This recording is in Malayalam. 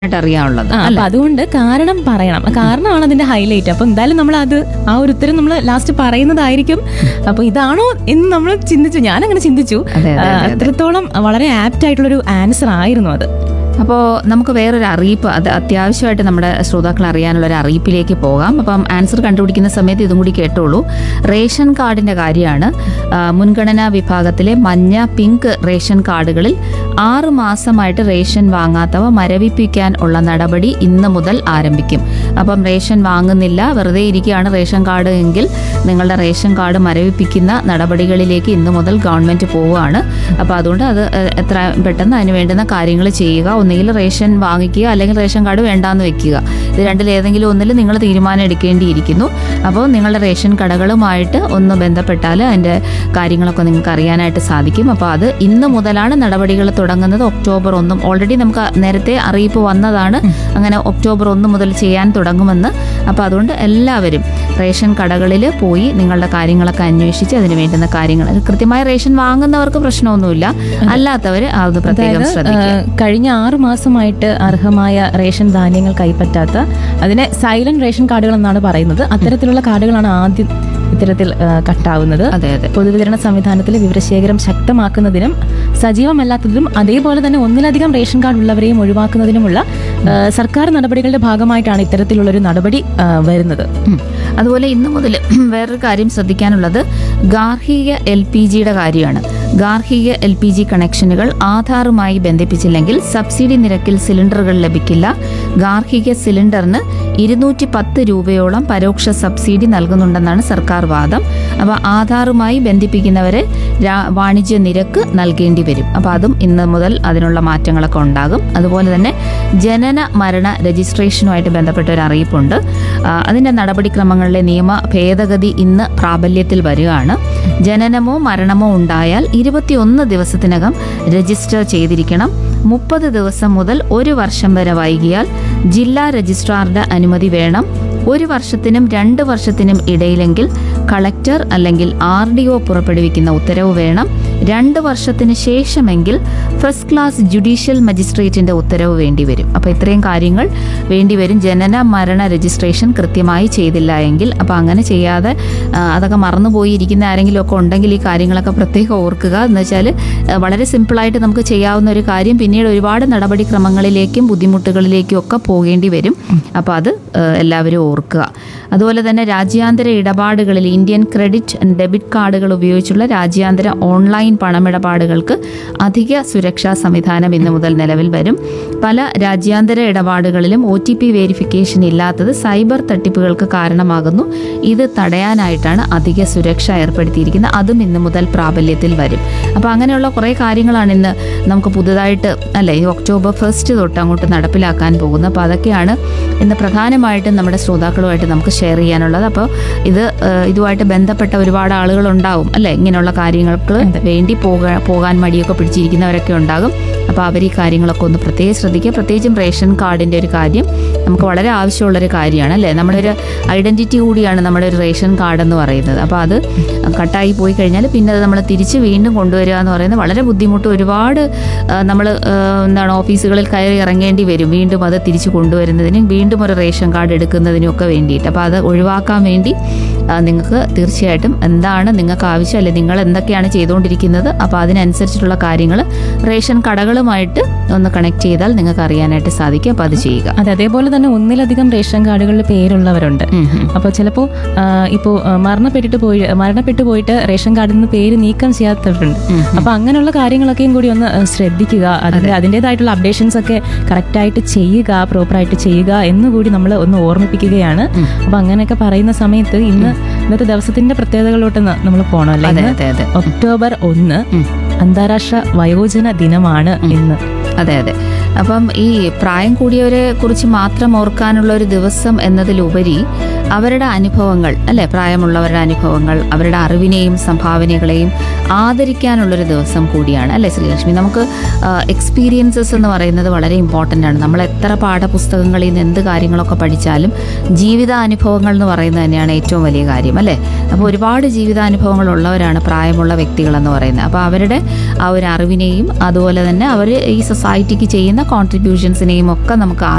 ആയിട്ട് അറിയാനുള്ളത് ആ, അപ്പൊ അതുകൊണ്ട് കാരണം പറയണം കാരണമാണ് അതിന്റെ ഹൈലൈറ്റ് അപ്പൊ എന്തായാലും നമ്മൾ അത് ആ ഒരു ഉത്തരം നമ്മൾ ലാസ്റ്റ് പറയുന്നതായിരിക്കും അപ്പൊ ഇതാണോ എന്ന് നമ്മൾ ചിന്തിച്ചു ഞാൻ അങ്ങനെ ചിന്തിച്ചു അതെ, അതെ, ആ, അത്രത്തോളം വളരെ ആപ്റ്റ് ആയിട്ടുള്ള ഒരു ആൻസർ ആയിരുന്നു അത് അപ്പോൾ നമുക്ക് വേറൊരു അറിയിപ്പ് അത് അത്യാവശ്യമായിട്ട് നമ്മുടെ ശ്രോതാക്കൾ അറിയാനുള്ള ഒരു അറിയിപ്പിലേക്ക് പോകാം അപ്പം ആൻസർ കണ്ടുപിടിക്കുന്ന സമയത്ത് ഇതും കൂടി കേട്ടോളൂ റേഷൻ കാർഡിന്റെ കാര്യമാണ് ആ, മുൻഗണനാ വിഭാഗത്തിലെ മഞ്ഞ പിങ്ക് റേഷൻ കാർഡുകളിൽ ആറ് മാസമായിട്ട് റേഷൻ വാങ്ങാത്തവ മരവിപ്പിക്കാൻ ഉള്ള നടപടി ഇന്ന് മുതൽ ആരംഭിക്കും അപ്പം റേഷൻ വാങ്ങുന്നില്ല വെറുതെ ഇരിക്കുകയാണ് റേഷൻ കാർഡ് എങ്കിൽ നിങ്ങളുടെ റേഷൻ കാർഡ് മരവിപ്പിക്കുന്ന നടപടികളിലേക്ക് ഇന്ന് മുതൽ ഗവൺമെന്റ് പോവുകയാണ് അപ്പോൾ അതുകൊണ്ട് അത് എ- എത്ര പെട്ടെന്ന് അതിന് വേണ്ടുന്ന കാര്യങ്ങൾ ചെയ്യുക ഒന്നുകിൽ റേഷൻ വാങ്ങിക്കുക അല്ലെങ്കിൽ റേഷൻ കാർഡ് വേണ്ടാന്ന് വെക്കുക ഇത് രണ്ടിൽ ഏതെങ്കിലും ഒന്നിൽ നിങ്ങൾ തീരുമാനം എടുക്കേണ്ടിയിരിക്കുന്നു അപ്പോൾ നിങ്ങളുടെ റേഷൻ കടകളുമായിട്ട് ഒന്ന് ബന്ധപ്പെട്ടാൽ അതിൻ്റെ കാര്യങ്ങളൊക്കെ നിങ്ങൾക്ക് അറിയാനായിട്ട് സാധിക്കും അപ്പോൾ അത് ഇന്ന് മുതലാണ് നടപടികൾ തുടങ്ങുന്നത് ഒക്ടോബർ ഒന്നും ഓൾറെഡി നമുക്ക് നേരത്തെ അറിയിപ്പ് വന്നതാണ് അങ്ങനെ ഒക്ടോബർ ഒന്ന് മുതൽ ചെയ്യാൻ തുടങ്ങുമെന്ന് അപ്പോൾ അതുകൊണ്ട് എല്ലാവരും റേഷൻ കടകളിൽ പോയി നിങ്ങളുടെ കാര്യങ്ങളൊക്കെ അന്വേഷിച്ച് അതിന് വേണ്ടുന്ന കാര്യങ്ങൾ അത് കൃത്യമായി റേഷൻ വാങ്ങുന്നവർക്ക് പ്രശ്നമൊന്നുമില്ല അല്ലാത്തവർ അത് പ്രത്യേകം അതായത് ശ്രദ്ധിക്കുക ആ, കഴിഞ്ഞ ആറ് മാസമായിട്ട് അർഹമായ റേഷൻ ധാന്യങ്ങൾ കൈപ്പറ്റാത്ത അതിനെ സൈലന്റ് റേഷൻ കാർഡുകൾ എന്നാണ് പറയുന്നത് അത്തരത്തിലുള്ള കാർഡുകളാണ് ആദ്യം ഇത്തരത്തിൽ ആ, കട്ടാവുന്നത് അതെ അതെ പൊതുവിതരണ സംവിധാനത്തിലെ വിവരശേഖരം ശക്തമാക്കുന്നതിനും സജീവമല്ലാത്തതിനും അതേപോലെ തന്നെ ഒന്നിലധികം റേഷൻ കാർഡ് ഉള്ളവരെയും ഒഴിവാക്കുന്നതിനുമുള്ള ആ, സർക്കാർ നടപടികളുടെ ഭാഗമായിട്ടാണ് ഇത്തരത്തിലുള്ള ഒരു നടപടി ആ, വരുന്നത് ഉം. അതുപോലെ ഇന്ന് മുതൽ വേറൊരു കാര്യം ശ്രദ്ധിക്കാനുള്ളത് ഗാർഹിക എൽ പി ജിയുടെ കാര്യമാണ് ഗാർഹിക എൽ പി ജി കണക്ഷനുകൾ ആധാറുമായി ബന്ധിപ്പിച്ചില്ലെങ്കിൽ സബ്സിഡി നിരക്കിൽ സിലിണ്ടറുകൾ ലഭിക്കില്ല ഗാർഹിക സിലിണ്ടറിന് ഇരുന്നൂറ്റി പത്ത് രൂപയോളം പരോക്ഷ സബ്സിഡി നൽകുന്നുണ്ടെന്നാണ് സർക്കാർ വാദം അപ്പോൾ ആധാറുമായി ബന്ധിപ്പിക്കുന്നവരെ രാ- വാണിജ്യ നിരക്ക് നൽകേണ്ടി വരും അപ്പോൾ അതും ഇന്ന് മുതൽ അതിനുള്ള മാറ്റങ്ങളൊക്കെ ഉണ്ടാകും അതുപോലെ തന്നെ ജനന മരണ രജിസ്ട്രേഷനുമായിട്ട് ബന്ധപ്പെട്ട ഒരു അറിയിപ്പുണ്ട് ആ, അതിൻ്റെ നടപടിക്രമങ്ങളിലെ നിയമ ഭേദഗതി ഇന്ന് പ്രാബല്യത്തിൽ വരികയാണ് ജനനമോ മരണമോ ഉണ്ടായാൽ ഇരുപത്തിയൊന്ന് ദിവസത്തിനകം രജിസ്റ്റർ ചെയ്തിരിക്കണം മുപ്പത് ദിവസം മുതൽ ഒരു വർഷം വരെ വൈകിയാൽ ജില്ലാ രജിസ്ട്രാറുടെ അനുമതി വേണം ഒരു വർഷത്തിനും രണ്ട് വർഷത്തിനും ഇടയിലെങ്കിൽ കളക്ടർ അല്ലെങ്കിൽ ആർ ഡി ഒ പുറപ്പെടുവിക്കുന്ന ഉത്തരവ് വേണം രണ്ട് വർഷത്തിന് ശേഷമെങ്കിൽ ഫസ്റ്റ് ക്ലാസ് ജുഡീഷ്യൽ മജിസ്ട്രേറ്റിന്റെ ഉത്തരവ് വേണ്ടിവരും അപ്പോൾ ഇത്രയും കാര്യങ്ങൾ വേണ്ടിവരും ജനന മരണ രജിസ്ട്രേഷൻ കൃത്യമായി ചെയ്തില്ല എങ്കിൽ അപ്പോൾ അങ്ങനെ ചെയ്യാതെ ആ, അതൊക്കെ മറന്നുപോയി ഇരിക്കുന്ന ആരെങ്കിലും ഒക്കെ ഉണ്ടെങ്കിൽ ഈ കാര്യങ്ങളൊക്കെ പ്രത്യേകം ഓർക്കുക എന്ന് വെച്ചാൽ വളരെ സിമ്പിളായിട്ട് നമുക്ക് ചെയ്യാവുന്ന ഒരു കാര്യം പിന്നീട് ഒരുപാട് നടപടിക്രമങ്ങളിലേക്കും ബുദ്ധിമുട്ടുകളിലേക്കും ഒക്കെ പോകേണ്ടി വരും അപ്പോൾ അത് ആ, എല്ലാവരും ഓർക്കുക അതുപോലെ തന്നെ രാജ്യാന്തര ഇടപാടുകളിൽ ഇന്ത്യൻ ക്രെഡിറ്റ് ആൻഡ് ഡെബിറ്റ് കാർഡുകൾ ഉപയോഗിച്ചുള്ള രാജ്യാന്തര ഓൺലൈൻ പണമിടപാടുകൾക്ക് അധിക സുരക്ഷാ സംവിധാനം ഇന്നു മുതൽ നിലവിൽ വരും പല രാജ്യാന്തര ഇടപാടുകളിലും ഒ ടി പി വേരിഫിക്കേഷൻ ഇല്ലാത്തത് സൈബർ തട്ടിപ്പുകൾക്ക് കാരണമാകുന്നു ഇത് തടയാനായിട്ടാണ് അധിക സുരക്ഷ ഏർപ്പെടുത്തിയിരിക്കുന്നത് അതും ഇന്നു മുതൽ പ്രാബല്യത്തിൽ വരും അപ്പോൾ അങ്ങനെയുള്ള കുറേ കാര്യങ്ങളാണ് ഇന്ന് നമുക്ക് പുതുതായിട്ട് അല്ലേ ഈ ഒക്ടോബർ ഫസ്റ്റ് തൊട്ട് അങ്ങോട്ട് നടപ്പിലാക്കാൻ പോകുന്നത് അപ്പോൾ അതൊക്കെയാണ് ഇന്ന് പ്രധാനമായിട്ടും നമ്മുടെ ശ്രോതാക്കളുമായിട്ട് നമുക്ക് ഷെയർ ചെയ്യാനുള്ളത് അപ്പോൾ ഇത് ഏഹ്, ഇതുമായിട്ട് ബന്ധപ്പെട്ട ഒരുപാട് ആളുകളുണ്ടാവും അല്ലേ ഇങ്ങനെയുള്ള കാര്യങ്ങൾക്ക് വേണ്ടി പോകാൻ പോകാൻ മടിയൊക്കെ പിടിച്ചിരിക്കുന്നവരൊക്കെ ഉണ്ടാകും അപ്പോൾ അവർ ഈ കാര്യങ്ങളൊക്കെ ഒന്ന് പ്രത്യേകം ശ്രദ്ധിക്കുക പ്രത്യേകിച്ചും റേഷൻ കാർഡിൻ്റെ ഒരു കാര്യം നമുക്ക് വളരെ ആവശ്യമുള്ളൊരു കാര്യമാണ് അല്ലേ നമ്മുടെ ഒരു ഐഡൻറ്റിറ്റി കൂടിയാണ് നമ്മുടെ ഒരു റേഷൻ കാർഡ് എന്ന് പറയുന്നത് അപ്പോൾ അത് കട്ടായി പോയി കഴിഞ്ഞാൽ പിന്നെ അത് നമ്മൾ തിരിച്ച് വീണ്ടും കൊണ്ടുവരിക എന്ന് പറയുന്നത് വളരെ ബുദ്ധിമുട്ട് ഒരുപാട് നമ്മൾ എന്താണ് ഓഫീസുകളിൽ കയറി ഇറങ്ങേണ്ടി വരും വീണ്ടും അത് തിരിച്ച് കൊണ്ടുവരുന്നതിനും വീണ്ടും ഒരു റേഷൻ കാർഡ് എടുക്കുന്നതിനും ഒക്കെ വേണ്ടിയിട്ട് അപ്പോൾ അത് ഒഴിവാക്കാൻ വേണ്ടി ആ, നിങ്ങൾക്ക് തീർച്ചയായിട്ടും എന്താണ് നിങ്ങൾക്ക് ആവശ്യം അല്ലെ നിങ്ങൾ എന്തൊക്കെയാണ് ചെയ്തുകൊണ്ടിരിക്കുന്നത് അപ്പോൾ അതിനനുസരിച്ചിട്ടുള്ള കാര്യങ്ങൾ റേഷൻ കടകളുമായിട്ട് ഒന്ന് കണക്ട് ചെയ്താൽ നിങ്ങൾക്ക് അറിയാനായിട്ട് സാധിക്കും അപ്പോൾ അത് ചെയ്യുക അതെ അതേപോലെ തന്നെ ഒന്നിലധികം റേഷൻ കാർഡുകളിൽ പേരുള്ളവരുണ്ട് ഉം, ഉം. അപ്പോൾ ചിലപ്പോൾ ഇപ്പോൾ മരണപ്പെട്ടിട്ട് പോയി മരണപ്പെട്ടു പോയിട്ട് റേഷൻ കാർഡിൽ നിന്ന് പേര് നീക്കം ചെയ്യാത്തവരുണ്ട് ഉം, അപ്പോൾ അങ്ങനെയുള്ള കാര്യങ്ങളൊക്കെയും കൂടി ഒന്ന് ആ, ശ്രദ്ധിക്കുക അതിന്റെ അതിൻ്റെതായിട്ടുള്ള അപ്ഡേഷൻസ് ഒക്കെ കറക്റ്റായിട്ട് ചെയ്യുക പ്രോപ്പറായിട്ട് ചെയ്യുക എന്നുകൂടി നമ്മൾ ഒന്ന് ഓർമ്മിപ്പിക്കുകയാണ് ഉം. അപ്പോൾ അങ്ങനെയൊക്കെ പറയുന്ന സമയത്ത് ഇന്ന് ഇന്നത്തെ ദിവസത്തിന്റെ പ്രത്യേകതകളോട്ട് നമ്മൾ പോകണം അല്ലേ അതെ ഇന്ന് അതെ അതെ ഒക്ടോബർ ഒന്ന് ഉം. അന്താരാഷ്ട്ര വയോജന ദിനമാണ് ഇന്ന് അതെ അതെ അപ്പം ഈ പ്രായം കൂടിയവരെ കുറിച്ച് മാത്രം ഓർക്കാനുള്ള ഒരു ദിവസം എന്നതിലുപരി അവരുടെ അനുഭവങ്ങൾ അല്ലെ പ്രായമുള്ളവരുടെ അനുഭവങ്ങൾ അവരുടെ അറിവിനെയും സംഭാവനകളെയും ആദരിക്കാനുള്ളൊരു ദിവസം കൂടിയാണ് അല്ലെ ശ്രീലക്ഷ്മി നമുക്ക് എക്സ്പീരിയൻസസ് എന്ന് പറയുന്നത് വളരെ ഇമ്പോർട്ടൻ്റ് ആണ് നമ്മൾ എത്ര പാഠപുസ്തകങ്ങളിൽ നിന്ന് എന്ത് കാര്യങ്ങളൊക്കെ പഠിച്ചാലും ജീവിതാനുഭവങ്ങൾ എന്ന് പറയുന്നത് തന്നെയാണ് ഏറ്റവും വലിയ കാര്യം അല്ലേ അപ്പോൾ ഒരുപാട് ജീവിതാനുഭവങ്ങൾ ഉള്ളവരാണ് പ്രായമുള്ള വ്യക്തികൾ എന്ന് പറയുന്നത് അപ്പോൾ അവരുടെ ആ ഒരു അറിവിനെയും അതുപോലെ തന്നെ അവർ ഈ സൊസൈറ്റിക്ക് ചെയ്യുന്ന കോൺട്രിബ്യൂഷൻസിനെയും ഒക്കെ നമുക്ക്